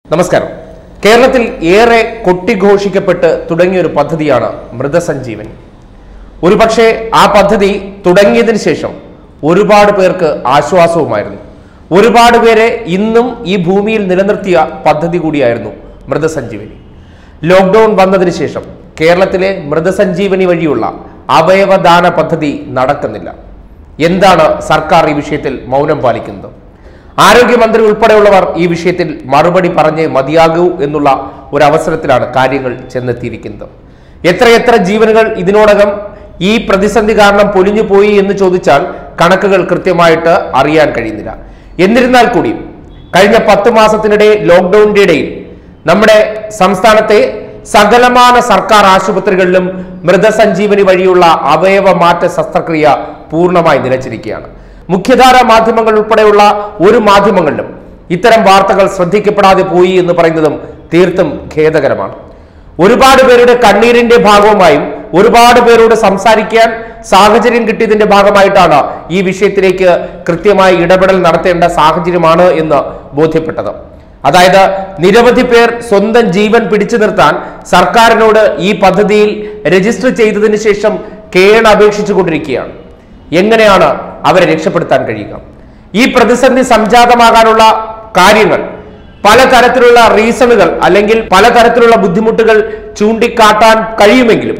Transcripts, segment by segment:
നമസ്കാരം കേരളത്തിൽ ഏറെ കൊട്ടിഘോഷിക്കപ്പെട്ട് തുടങ്ങിയ ഒരു പദ്ധതിയാണ് മൃതസഞ്ജീവനി ഒരുപക്ഷെ ആ പദ്ധതി തുടങ്ങിയതിന് ശേഷം ഒരുപാട് പേർക്ക് ആശ്വാസവുമായിരുന്നു ഒരുപാട് പേരെ ഇന്നും ഈ ഭൂമിയിൽ നിലനിർത്തിയ പദ്ധതി കൂടിയായിരുന്നു മൃതസഞ്ജീവനി ലോക്ക്ഡൌൺ വന്നതിന് ശേഷം കേരളത്തിലെ മൃതസഞ്ജീവനി വഴിയുള്ള അവയവദാന പദ്ധതി നടക്കുന്നില്ല എന്താണ് സർക്കാർ ഈ വിഷയത്തിൽ മൗനം പാലിക്കുന്നത് ആരോഗ്യമന്ത്രി ഉൾപ്പെടെയുള്ളവർ ഈ വിഷയത്തിൽ മറുപടി പറഞ്ഞേ മതിയാകൂ എന്നുള്ള ഒരു അവസരത്തിലാണ് കാര്യങ്ങൾ ചെന്നെത്തിയിരിക്കുന്നത് എത്രയെത്ര ജീവനുകൾ ഇതിനോടകം ഈ പ്രതിസന്ധി കാരണം പൊലിഞ്ഞു പോയി എന്ന് ചോദിച്ചാൽ കണക്കുകൾ കൃത്യമായിട്ട് അറിയാൻ കഴിയുന്നില്ല എന്നിരുന്നാൽ കൂടിയും കഴിഞ്ഞ പത്ത് മാസത്തിനിടെ ലോക്ക്ഡൌണിന്റെ ഇടയിൽ നമ്മുടെ സംസ്ഥാനത്തെ സകലമാന സർക്കാർ ആശുപത്രികളിലും മൃതസഞ്ജീവനി വഴിയുള്ള അവയവ മാറ്റ ശസ്ത്രക്രിയ പൂർണ്ണമായി നിലച്ചിരിക്കുകയാണ് മുഖ്യധാര മാധ്യമങ്ങൾ ഉൾപ്പെടെയുള്ള ഒരു മാധ്യമങ്ങളിലും ഇത്തരം വാർത്തകൾ ശ്രദ്ധിക്കപ്പെടാതെ പോയി എന്ന് പറയുന്നതും തീർത്തും ഖേദകരമാണ് ഒരുപാട് പേരുടെ കണ്ണീരിന്റെ ഭാഗവുമായും ഒരുപാട് പേരോട് സംസാരിക്കാൻ സാഹചര്യം കിട്ടിയതിന്റെ ഭാഗമായിട്ടാണ് ഈ വിഷയത്തിലേക്ക് കൃത്യമായി ഇടപെടൽ നടത്തേണ്ട സാഹചര്യമാണ് എന്ന് ബോധ്യപ്പെട്ടത് അതായത് നിരവധി പേർ സ്വന്തം ജീവൻ പിടിച്ചു നിർത്താൻ സർക്കാരിനോട് ഈ പദ്ധതിയിൽ രജിസ്റ്റർ ചെയ്തതിനു ശേഷം കേൺ അപേക്ഷിച്ചു കൊണ്ടിരിക്കുകയാണ് എങ്ങനെയാണ് അവരെ രക്ഷപ്പെടുത്താൻ കഴിയുക ഈ പ്രതിസന്ധി സംജാതമാകാനുള്ള കാര്യങ്ങൾ പലതരത്തിലുള്ള റീസണുകൾ അല്ലെങ്കിൽ പലതരത്തിലുള്ള ബുദ്ധിമുട്ടുകൾ ചൂണ്ടിക്കാട്ടാൻ കഴിയുമെങ്കിലും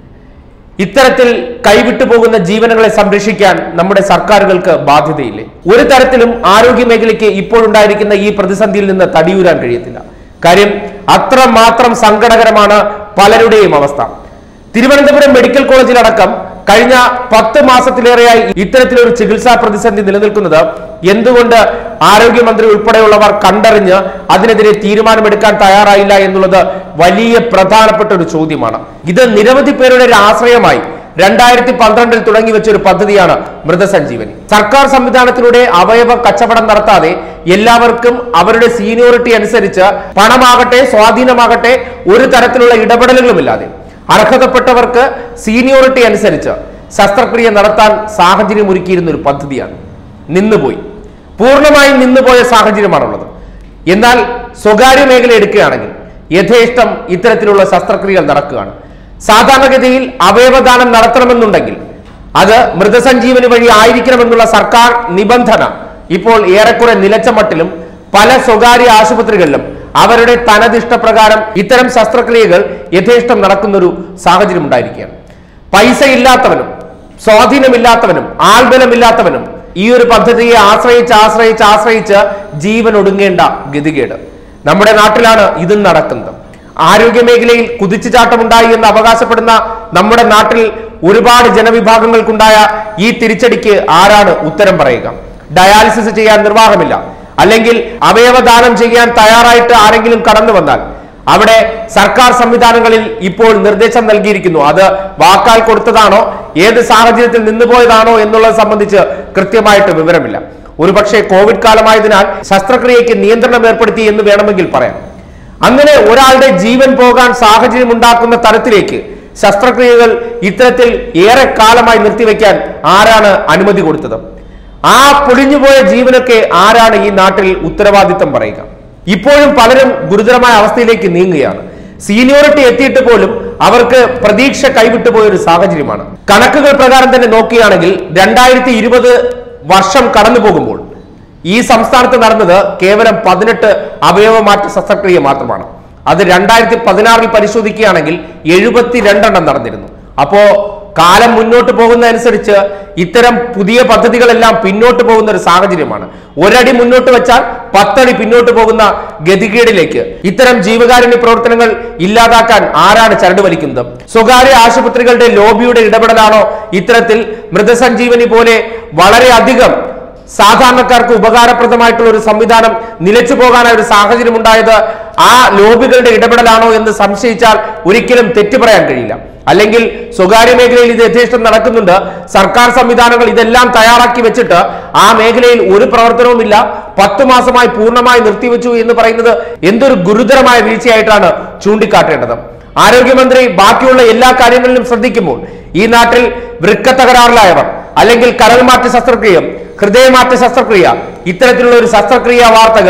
ഇത്തരത്തിൽ കൈവിട്ടു പോകുന്ന ജീവനുകളെ സംരക്ഷിക്കാൻ നമ്മുടെ സർക്കാരുകൾക്ക് ബാധ്യതയില്ലേ ഒരു തരത്തിലും ആരോഗ്യ മേഖലയ്ക്ക് ഇപ്പോഴുണ്ടായിരിക്കുന്ന ഈ പ്രതിസന്ധിയിൽ നിന്ന് തടിയൂരാൻ കഴിയത്തില്ല കാര്യം അത്രമാത്രം സങ്കടകരമാണ് പലരുടെയും അവസ്ഥ തിരുവനന്തപുരം മെഡിക്കൽ കോളേജിലടക്കം കഴിഞ്ഞ പത്ത് മാസത്തിലേറെയായി ഇത്തരത്തിലൊരു ചികിത്സാ പ്രതിസന്ധി നിലനിൽക്കുന്നത് എന്തുകൊണ്ട് ആരോഗ്യമന്ത്രി ഉൾപ്പെടെയുള്ളവർ കണ്ടറിഞ്ഞ് അതിനെതിരെ തീരുമാനമെടുക്കാൻ തയ്യാറായില്ല എന്നുള്ളത് വലിയ പ്രധാനപ്പെട്ട ഒരു ചോദ്യമാണ് ഇത് നിരവധി പേരുടെ ഒരു ആശ്രയമായി രണ്ടായിരത്തി പന്ത്രണ്ടിൽ തുടങ്ങി വെച്ച ഒരു പദ്ധതിയാണ് മൃതസഞ്ജീവനി സർക്കാർ സംവിധാനത്തിലൂടെ അവയവ കച്ചവടം നടത്താതെ എല്ലാവർക്കും അവരുടെ സീനിയോറിറ്റി അനുസരിച്ച് പണമാകട്ടെ സ്വാധീനമാകട്ടെ ഒരു തരത്തിലുള്ള ഇടപെടലുകളുമില്ലാതെ അർഹതപ്പെട്ടവർക്ക് സീനിയോറിറ്റി അനുസരിച്ച് ശസ്ത്രക്രിയ നടത്താൻ സാഹചര്യം ഒരുക്കിയിരുന്ന ഒരു പദ്ധതിയാണ് നിന്നുപോയി പൂർണ്ണമായും നിന്നുപോയ സാഹചര്യമാണുള്ളത് എന്നാൽ സ്വകാര്യ മേഖല എടുക്കുകയാണെങ്കിൽ യഥേഷ്ടം ഇത്തരത്തിലുള്ള ശസ്ത്രക്രിയകൾ നടക്കുകയാണ് സാധാരണഗതിയിൽ അവയവദാനം നടത്തണമെന്നുണ്ടെങ്കിൽ അത് മൃതസഞ്ജീവനി വഴി ആയിരിക്കണമെന്നുള്ള സർക്കാർ നിബന്ധന ഇപ്പോൾ ഏറെക്കുറെ നിലച്ച മട്ടിലും പല സ്വകാര്യ ആശുപത്രികളിലും അവരുടെ തനതിഷ്ടപ്രകാരം ഇത്തരം ശസ്ത്രക്രിയകൾ യഥേഷ്ടം നടക്കുന്നൊരു സാഹചര്യം ഉണ്ടായിരിക്കുകയാണ് പൈസ ഇല്ലാത്തവനും സ്വാധീനമില്ലാത്തവനും ആൾബലമില്ലാത്തവനും ഈ ഒരു പദ്ധതിയെ ആശ്രയിച്ച് ആശ്രയിച്ച് ആശ്രയിച്ച് ജീവൻ ഒടുങ്ങേണ്ട ഗതികേട് നമ്മുടെ നാട്ടിലാണ് ഇതും നടക്കുന്നത് ആരോഗ്യ മേഖലയിൽ കുതിച്ചുചാട്ടമുണ്ടായി എന്ന് അവകാശപ്പെടുന്ന നമ്മുടെ നാട്ടിൽ ഒരുപാട് ജനവിഭാഗങ്ങൾക്കുണ്ടായ ഈ തിരിച്ചടിക്ക് ആരാണ് ഉത്തരം പറയുക ഡയാലിസിസ് ചെയ്യാൻ നിർവാഹമില്ല അല്ലെങ്കിൽ അവയവദാനം ചെയ്യാൻ തയ്യാറായിട്ട് ആരെങ്കിലും കടന്നു വന്നാൽ അവിടെ സർക്കാർ സംവിധാനങ്ങളിൽ ഇപ്പോൾ നിർദ്ദേശം നൽകിയിരിക്കുന്നു അത് വാക്കാൽ കൊടുത്തതാണോ ഏത് സാഹചര്യത്തിൽ നിന്നുപോയതാണോ എന്നുള്ളത് സംബന്ധിച്ച് കൃത്യമായിട്ട് വിവരമില്ല ഒരുപക്ഷെ കോവിഡ് കാലമായതിനാൽ ശസ്ത്രക്രിയയ്ക്ക് നിയന്ത്രണം ഏർപ്പെടുത്തി എന്ന് വേണമെങ്കിൽ പറയാം അങ്ങനെ ഒരാളുടെ ജീവൻ പോകാൻ സാഹചര്യം ഉണ്ടാക്കുന്ന തരത്തിലേക്ക് ശസ്ത്രക്രിയകൾ ഇത്തരത്തിൽ ഏറെ കാലമായി നിർത്തിവെക്കാൻ ആരാണ് അനുമതി കൊടുത്തത് ആ പൊളിഞ്ഞുപോയ ജീവനൊക്കെ ആരാണ് ഈ നാട്ടിൽ ഉത്തരവാദിത്തം പറയുക ഇപ്പോഴും പലരും ഗുരുതരമായ അവസ്ഥയിലേക്ക് നീങ്ങുകയാണ് സീനിയോറിറ്റി എത്തിയിട്ട് പോലും അവർക്ക് പ്രതീക്ഷ കൈവിട്ടു പോയ ഒരു സാഹചര്യമാണ് കണക്കുകൾ പ്രകാരം തന്നെ നോക്കുകയാണെങ്കിൽ രണ്ടായിരത്തി ഇരുപത് വർഷം കടന്നു പോകുമ്പോൾ ഈ സംസ്ഥാനത്ത് നടന്നത് കേവലം പതിനെട്ട് അവയവമാറ്റ ശസ്ത്രക്രിയ മാത്രമാണ് അത് രണ്ടായിരത്തി പതിനാറിൽ പരിശോധിക്കുകയാണെങ്കിൽ എഴുപത്തിരണ്ടെണ്ണം നടന്നിരുന്നു അപ്പോ കാലം മുന്നോട്ട് പോകുന്നതനുസരിച്ച് ഇത്തരം പുതിയ പദ്ധതികളെല്ലാം പിന്നോട്ട് പോകുന്ന ഒരു സാഹചര്യമാണ് ഒരടി മുന്നോട്ട് വെച്ചാൽ പത്തടി പിന്നോട്ട് പോകുന്ന ഗതികേടിലേക്ക് ഇത്തരം ജീവകാരുണ്യ പ്രവർത്തനങ്ങൾ ഇല്ലാതാക്കാൻ ആരാണ് ചരട് വലിക്കുന്നത് സ്വകാര്യ ആശുപത്രികളുടെ ലോബിയുടെ ഇടപെടലാണോ ഇത്തരത്തിൽ മൃതസഞ്ജീവനി പോലെ വളരെയധികം സാധാരണക്കാർക്ക് ഉപകാരപ്രദമായിട്ടുള്ള ഒരു സംവിധാനം നിലച്ചു പോകാനായ ഒരു സാഹചര്യം ഉണ്ടായത് ആ ലോബികളുടെ ഇടപെടലാണോ എന്ന് സംശയിച്ചാൽ ഒരിക്കലും തെറ്റു പറയാൻ കഴിയില്ല അല്ലെങ്കിൽ സ്വകാര്യ മേഖലയിൽ ഇത് യഥേഷ്ടം നടക്കുന്നുണ്ട് സർക്കാർ സംവിധാനങ്ങൾ ഇതെല്ലാം തയ്യാറാക്കി വെച്ചിട്ട് ആ മേഖലയിൽ ഒരു പ്രവർത്തനവുമില്ല പത്തു മാസമായി പൂർണ്ണമായി നിർത്തിവെച്ചു എന്ന് പറയുന്നത് എന്തൊരു ഗുരുതരമായ വീഴ്ചയായിട്ടാണ് ചൂണ്ടിക്കാട്ടേണ്ടത് ആരോഗ്യമന്ത്രി ബാക്കിയുള്ള എല്ലാ കാര്യങ്ങളിലും ശ്രദ്ധിക്കുമ്പോൾ ഈ നാട്ടിൽ വൃക്ക തകരാറിലായവർ അല്ലെങ്കിൽ കരൾമാറ്റ ശസ്ത്രക്രിയ ഹൃദയമാറ്റ ശസ്ത്രക്രിയ ഇത്തരത്തിലുള്ള ഒരു ശസ്ത്രക്രിയ വാർത്തകൾ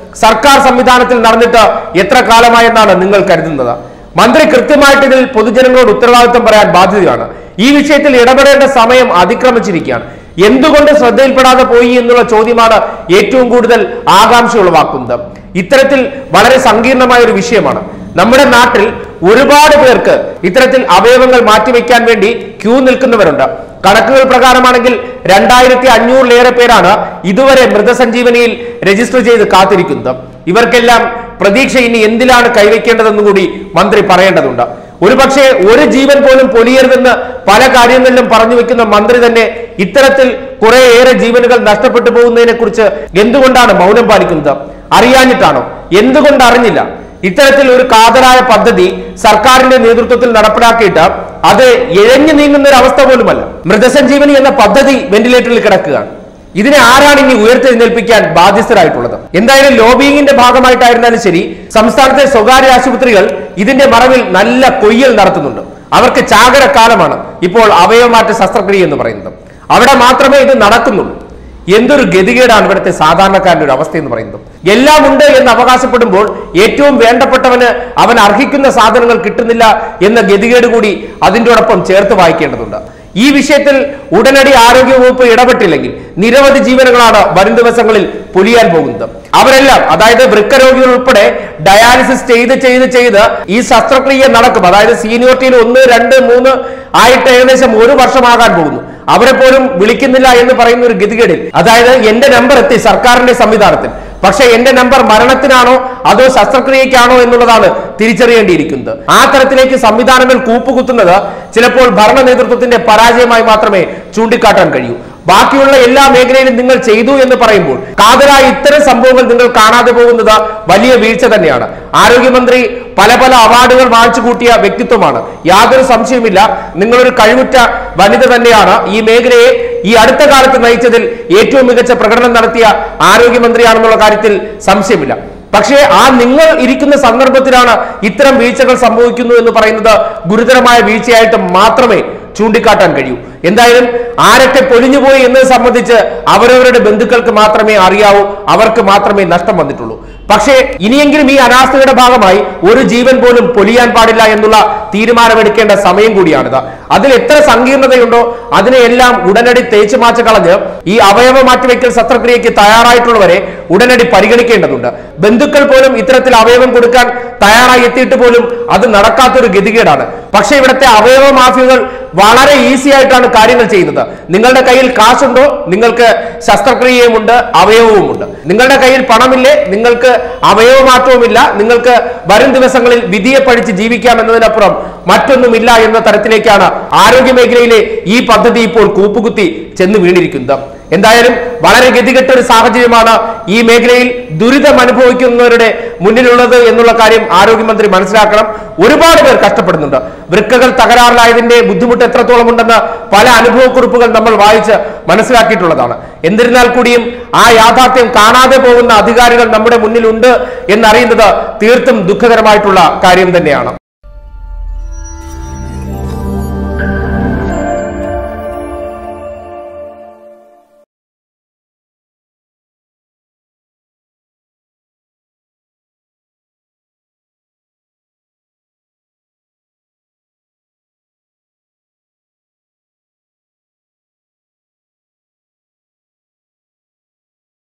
സർക്കാർ സംവിധാനത്തിൽ നടന്നിട്ട് എത്ര കാലമായെന്നാണ് നിങ്ങൾ കരുതുന്നത് മന്ത്രി കൃത്യമായിട്ട് ഇതിൽ പൊതുജനങ്ങളോട് ഉത്തരവാദിത്വം പറയാൻ ബാധ്യതയാണ് ഈ വിഷയത്തിൽ ഇടപെടേണ്ട സമയം അതിക്രമിച്ചിരിക്കുകയാണ് എന്തുകൊണ്ട് ശ്രദ്ധയിൽപ്പെടാതെ പോയി എന്നുള്ള ചോദ്യമാണ് ഏറ്റവും കൂടുതൽ ആകാംക്ഷ ഉളവാക്കുന്നത് ഇത്തരത്തിൽ വളരെ സങ്കീർണമായ ഒരു വിഷയമാണ് നമ്മുടെ നാട്ടിൽ ഒരുപാട് പേർക്ക് ഇത്തരത്തിൽ അവയവങ്ങൾ മാറ്റിവെക്കാൻ വേണ്ടി ക്യൂ നിൽക്കുന്നവരുണ്ട് കണക്കുകൾ പ്രകാരമാണെങ്കിൽ രണ്ടായിരത്തി അഞ്ഞൂറിലേറെ പേരാണ് ഇതുവരെ മൃതസഞ്ജീവനിയിൽ രജിസ്റ്റർ ചെയ്ത് കാത്തിരിക്കുന്നത് ഇവർക്കെല്ലാം പ്രതീക്ഷ ഇനി എന്തിലാണ് കൈവയ്ക്കേണ്ടതെന്ന് കൂടി മന്ത്രി പറയേണ്ടതുണ്ട് ഒരുപക്ഷെ ഒരു ജീവൻ പോലും പൊലിയരുതെന്ന് പല കാര്യങ്ങളിലും പറഞ്ഞു വെക്കുന്ന മന്ത്രി തന്നെ ഇത്തരത്തിൽ കുറേയേറെ ജീവനുകൾ നഷ്ടപ്പെട്ടു പോകുന്നതിനെ കുറിച്ച് എന്തുകൊണ്ടാണ് മൗനം പാലിക്കുന്നത് അറിയാഞ്ഞിട്ടാണോ എന്തുകൊണ്ട് അറിഞ്ഞില്ല ഇത്തരത്തിൽ ഒരു കാതലായ പദ്ധതി സർക്കാരിന്റെ നേതൃത്വത്തിൽ നടപ്പിലാക്കിയിട്ട് അത് ഇഴഞ്ഞു നീങ്ങുന്ന ഒരു അവസ്ഥ പോലുമല്ല മൃതസഞ്ജീവനി എന്ന പദ്ധതി വെന്റിലേറ്ററിൽ കിടക്കുകയാണ് ഇതിനെ ആരാണ് ഇനി ഉയർത്തെഴുന്നേൽപ്പിക്കാൻ ബാധ്യസ്ഥരായിട്ടുള്ളത് എന്തായാലും ലോബിയിങ്ങിന്റെ ഭാഗമായിട്ടായിരുന്നാലും ശരി സംസ്ഥാനത്തെ സ്വകാര്യ ആശുപത്രികൾ ഇതിന്റെ മറവിൽ നല്ല കൊയ്യൽ നടത്തുന്നുണ്ട് അവർക്ക് ചാകരക്കാലമാണ് ഇപ്പോൾ അവയവമാറ്റ ശസ്ത്രക്രിയ എന്ന് പറയുന്നത് അവിടെ മാത്രമേ ഇത് നടക്കുന്നുള്ളൂ എന്തൊരു ഗതികേടാണ് ഇവിടുത്തെ സാധാരണക്കാരന്റെ ഒരു അവസ്ഥ എന്ന് പറയുന്നത് എല്ലാം ഉണ്ട് എന്ന് അവകാശപ്പെടുമ്പോൾ ഏറ്റവും വേണ്ടപ്പെട്ടവന് അവൻ അർഹിക്കുന്ന സാധനങ്ങൾ കിട്ടുന്നില്ല എന്ന ഗതികേട് കൂടി അതിൻ്റെയോടൊപ്പം ചേർത്ത് വായിക്കേണ്ടതുണ്ട് ഈ വിഷയത്തിൽ ഉടനടി ആരോഗ്യവകുപ്പ് ഇടപെട്ടില്ലെങ്കിൽ നിരവധി ജീവനുകളാണ് വരും ദിവസങ്ങളിൽ പൊലിയാൻ പോകുന്നത് അവരെല്ലാം അതായത് വൃക്ക രോഗികൾ ഉൾപ്പെടെ ഡയാലിസിസ് ചെയ്ത് ചെയ്ത് ചെയ്ത് ഈ ശസ്ത്രക്രിയ നടക്കും അതായത് സീനിയോറിറ്റിയിൽ ഒന്ന് രണ്ട് മൂന്ന് ആയിട്ട് ഏകദേശം ഒരു വർഷമാകാൻ പോകുന്നു അവരെ പോലും വിളിക്കുന്നില്ല എന്ന് പറയുന്ന ഒരു ഗതികേടിൽ അതായത് എന്റെ നമ്പർ എത്തി സർക്കാരിന്റെ സംവിധാനത്തിൽ പക്ഷെ എന്റെ നമ്പർ മരണത്തിനാണോ അതോ ശസ്ത്രക്രിയക്കാണോ എന്നുള്ളതാണ് തിരിച്ചറിയേണ്ടിയിരിക്കുന്നത് ആ തരത്തിലേക്ക് സംവിധാനങ്ങൾ കൂപ്പുകുത്തുന്നത് ചിലപ്പോൾ ഭരണ നേതൃത്വത്തിന്റെ പരാജയമായി മാത്രമേ ചൂണ്ടിക്കാട്ടാൻ കഴിയൂ ബാക്കിയുള്ള എല്ലാ മേഖലയിലും നിങ്ങൾ ചെയ്തു എന്ന് പറയുമ്പോൾ കാതലായ ഇത്തരം സംഭവങ്ങൾ നിങ്ങൾ കാണാതെ പോകുന്നത് വലിയ വീഴ്ച തന്നെയാണ് ആരോഗ്യമന്ത്രി പല പല അവാർഡുകൾ വാങ്ങിച്ചു കൂട്ടിയ വ്യക്തിത്വമാണ് യാതൊരു സംശയവുമില്ല നിങ്ങളൊരു കഴിവുറ്റ വനിത തന്നെയാണ് ഈ മേഖലയെ ഈ അടുത്ത കാലത്ത് നയിച്ചതിൽ ഏറ്റവും മികച്ച പ്രകടനം നടത്തിയ ആരോഗ്യമന്ത്രിയാണെന്നുള്ള കാര്യത്തിൽ സംശയമില്ല പക്ഷേ ആ നിങ്ങൾ ഇരിക്കുന്ന സന്ദർഭത്തിലാണ് ഇത്തരം വീഴ്ചകൾ സംഭവിക്കുന്നു എന്ന് പറയുന്നത് ഗുരുതരമായ വീഴ്ചയായിട്ട് മാത്രമേ ചൂണ്ടിക്കാട്ടാൻ കഴിയൂ എന്തായാലും ആരൊക്കെ പൊലിഞ്ഞുപോയി എന്നത് സംബന്ധിച്ച് അവരവരുടെ ബന്ധുക്കൾക്ക് മാത്രമേ അറിയാവൂ അവർക്ക് മാത്രമേ നഷ്ടം വന്നിട്ടുള്ളൂ പക്ഷേ ഇനിയെങ്കിലും ഈ അനാസ്ഥയുടെ ഭാഗമായി ഒരു ജീവൻ പോലും പൊലിയാൻ പാടില്ല എന്നുള്ള തീരുമാനമെടുക്കേണ്ട സമയം കൂടിയാണിത് അതിൽ എത്ര സങ്കീർണതയുണ്ടോ അതിനെയെല്ലാം ഉടനടി തേച്ചു മാച്ച് കളഞ്ഞ് ഈ അവയവ മാറ്റിവെക്കൽ ശസ്ത്രക്രിയയ്ക്ക് തയ്യാറായിട്ടുള്ളവരെ ഉടനടി പരിഗണിക്കേണ്ടതുണ്ട് ബന്ധുക്കൾ പോലും ഇത്തരത്തിൽ അവയവം കൊടുക്കാൻ തയ്യാറായി എത്തിയിട്ട് പോലും അത് നടക്കാത്തൊരു ഗതികേടാണ് പക്ഷെ ഇവിടുത്തെ അവയവ മാഫിയകൾ വളരെ ഈസി ആയിട്ടാണ് കാര്യങ്ങൾ ചെയ്യുന്നത് നിങ്ങളുടെ കയ്യിൽ കാശുണ്ടോ നിങ്ങൾക്ക് ശസ്ത്രക്രിയയുമുണ്ട് അവയവവുമുണ്ട് നിങ്ങളുടെ കയ്യിൽ പണമില്ലേ നിങ്ങൾക്ക് അവയവമാറ്റവുമില്ല നിങ്ങൾക്ക് വരും ദിവസങ്ങളിൽ വിധിയെ പഠിച്ച് ജീവിക്കാം എന്നതിനപ്പുറം മറ്റൊന്നുമില്ല എന്ന തരത്തിലേക്കാണ് ആരോഗ്യ മേഖലയിലെ ഈ പദ്ധതി ഇപ്പോൾ കൂപ്പുകുത്തി ചെന്ന് വീണിരിക്കുന്നത് എന്തായാലും വളരെ ഗതികെട്ട ഒരു സാഹചര്യമാണ് ഈ മേഖലയിൽ ദുരിതം അനുഭവിക്കുന്നവരുടെ മുന്നിലുള്ളത് എന്നുള്ള കാര്യം ആരോഗ്യമന്ത്രി മനസ്സിലാക്കണം ഒരുപാട് പേർ കഷ്ടപ്പെടുന്നുണ്ട് വൃക്കകൾ തകരാറിലായതിന്റെ ബുദ്ധിമുട്ട് എത്രത്തോളം ഉണ്ടെന്ന് പല അനുഭവക്കുറിപ്പുകൾ നമ്മൾ വായിച്ച് മനസ്സിലാക്കിയിട്ടുള്ളതാണ് എന്നിരുന്നാൽ കൂടിയും ആ യാഥാർത്ഥ്യം കാണാതെ പോകുന്ന അധികാരികൾ നമ്മുടെ മുന്നിലുണ്ട് എന്നറിയുന്നത് തീർത്തും ദുഃഖകരമായിട്ടുള്ള കാര്യം തന്നെയാണ്